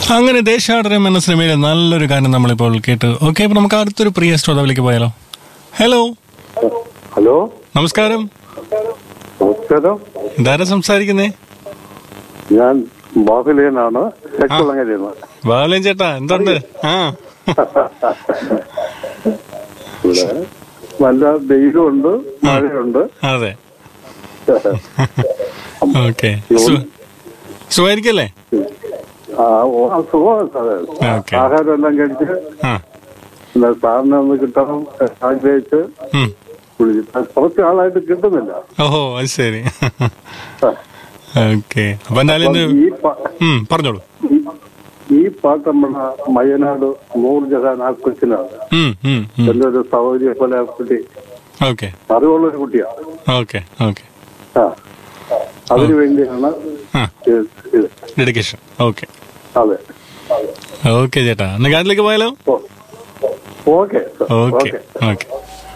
അങ്ങനെ ദേശാടനം എന്ന സിനിമയിലെ നല്ലൊരു ഗാനം നമ്മളിപ്പോൾ കേട്ടു ഓക്കെ അപ്പൊ നമുക്ക് അടുത്തൊരു പ്രിയ ശ്രോതാവിലേക്ക് പോയാലോ ഹലോ ഹലോ നമസ്കാരം നമസ്കാരം ഇതാരാ സംസാരിക്കുന്നേ ഞാൻ ബാഹുലേനാണ് തെക്കുളങ്ങരയിൽ നിന്ന് ബാലൻ ചേട്ടാ എന്തുണ്ട് ആ ഇവിടെ നല്ല വെയിലുണ്ട് മഴയുണ്ട് അതെ ഓക്കെ സുഖമായിരിക്കല്ലേ ആ, ഓ, ആ, സുഖമാണ് സാറേ ഓക്കെ. ആഹാരം എല്ലാം കഴിച്ച് ആ പിന്നെ സാറിനെ ഒന്ന് കിട്ടണം ആഗ്രഹിച്ച് ഉം. വിളിച്ചു കുറച്ച് ആളായിട്ട് കിട്ടുന്നില്ല ഓഹോ അത് ശരി ആ. ഓക്കെ അപ്പൊ എന്തായാലും അപ്പം ഇന്ന് ഈ പ- ഉം, പറഞ്ഞോളൂ ഈ- ഈ പാട്ട് നമ്മുടെ മയനാട് നൂർജഹാൻ ആ കൊച്ചിനാണ് ഉം, ഉം, ഉം. എന്റെ ഒരു സൗകര്യ പോലെ ആ കുട്ടി ഓക്കെ അറിവുള്ള ഒരു കുട്ടിയാണ് ഓക്കെ ഓക്കെ ആ അതിനു വേണ്ടിയാണ് ആ ഇത് ഇത്. ഡെഡിക്കേഷൻ ഓക്കെ അതെ ഓക്കെ ചേട്ടാ എന്നാ ഗാനത്തിലേക്ക് പോയാലോ ഓ okay sir. Okay okay okay